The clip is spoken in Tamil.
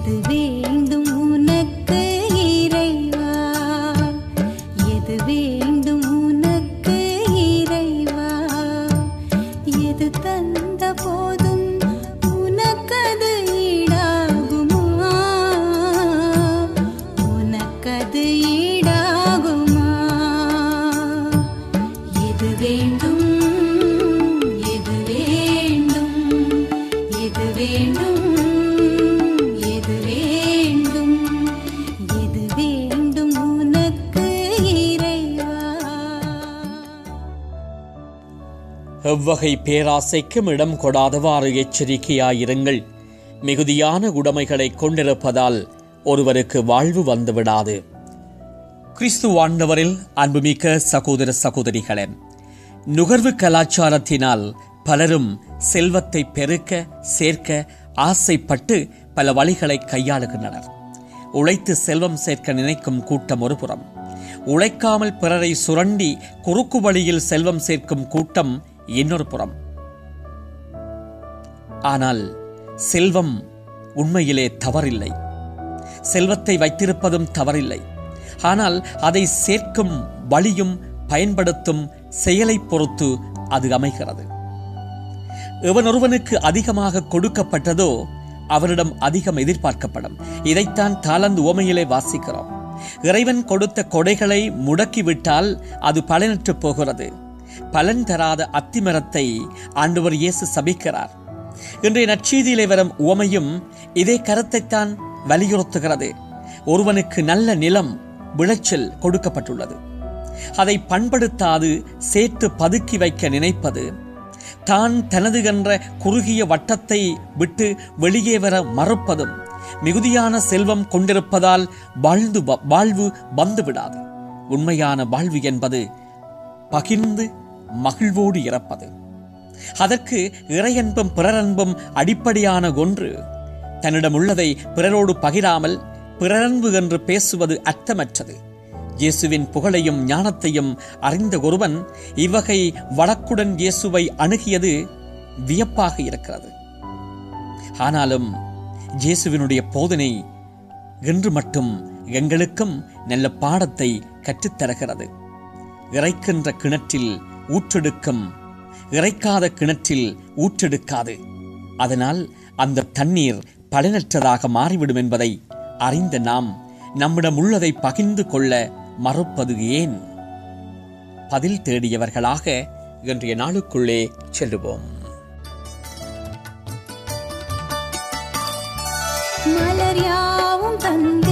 எது வேண்டும் உனக்கு இறைவா எது வேண்டும் உனக்கு இறைவா எது தந்த போதும் உனக்கது ஈடாகுமா உனக்கது ஈடாகுமா எது வேண்டும் எது வேண்டும் எது வேண்டும் எது வேண்டும் எது வேண்டும் உனக்கு இறைவா எவ்வகை பேராசைக்கும் இடம் கொடாதவாறு எச்சரிக்கையாயிருங்கள் மிகுதியான உடைமைகளை கொண்டிருப்பதால் ஒருவருக்கு வாழ்வு வந்துவிடாது கிறிஸ்து ஆண்டவரில் அன்புமிக்க சகோதர சகோதரிகளே நுகர்வு கலாச்சாரத்தினால் பலரும் செல்வத்தை பெருக்க சேர்க்க ஆசைப்பட்டு பல வழிகளை கையாளுகின்றனர் உழைத்து செல்வம் சேர்க்க நினைக்கும் கூட்டம் ஒருபுறம் உழைக்காமல் பிறரை சுரண்டி குறுக்கு வழியில் செல்வம் சேர்க்கும் கூட்டம் இன்னொரு புறம் ஆனால் செல்வம் உண்மையிலே தவறில்லை செல்வத்தை வைத்திருப்பதும் தவறில்லை ஆனால் அதை சேர்க்கும் வழியும் பயன்படுத்தும் செயலை பொறுத்து அது அமைகிறது எவன் ஒருவனுக்கு அதிகமாக கொடுக்கப்பட்டதோ அவரிடம் அதிகம் எதிர்பார்க்கப்படும் இதைத்தான் தாளந்து ஓமையிலே வாசிக்கிறோம் இறைவன் கொடுத்த கொடைகளை முடக்கிவிட்டால் அது பலனற்று போகிறது பலன் தராத அத்திமரத்தை ஆண்டவர் இயேசு சபிக்கிறார் இன்றைய நற்செய்தியிலே வரும் உவமையும் இதே கருத்தைத்தான் வலியுறுத்துகிறது ஒருவனுக்கு நல்ல நிலம் விளைச்சல் கொடுக்கப்பட்டுள்ளது அதை பண்படுத்தாது சேர்த்து பதுக்கி வைக்க நினைப்பது தான் தனது என்ற குறுகிய வட்டத்தை விட்டு வெளியே வர மறுப்பதும் மிகுதியான செல்வம் கொண்டிருப்பதால் வாழ்ந்து வ- வாழ்வு வந்துவிடாது உண்மையான வாழ்வு என்பது பகிர்ந்து மகிழ்வோடு இறப்பது அதற்கு இறையன்பும் பிறரன்பும் அடிப்படையான ஒன்று தன்னிடம் உள்ளதை பிறரோடு பகிராமல் பிறரன்பு என்று பேசுவது அர்த்தமற்றது இயேசுவின் புகழையும் ஞானத்தையும் அறிந்த ஒருவன் இவ்வகை வழக்குடன் இயேசுவை அணுகியது வியப்பாக இருக்கிறது ஆனாலும் இயேசுவினுடைய போதனை இன்று மட்டும் எங்களுக்கும் நல்ல பாடத்தை கற்றுத்தருகிறது இறைக்கின்ற கிணற்றில் ஊற்றெடுக்கும் இறைக்காத கிணற்றில் ஊற்றெடுக்காது அதனால் அந்த தண்ணீர் பலனற்றதாக மாறிவிடும் என்பதை அறிந்த நாம் நம்மிடம் உள்ளதை பகிர்ந்து கொள்ள மறுப்பது ஏன் பதில் தேடியவர்களாக இன்றைய நாளுக்குள்ளே செல்லுவோம் மலர் யாவும் தந்த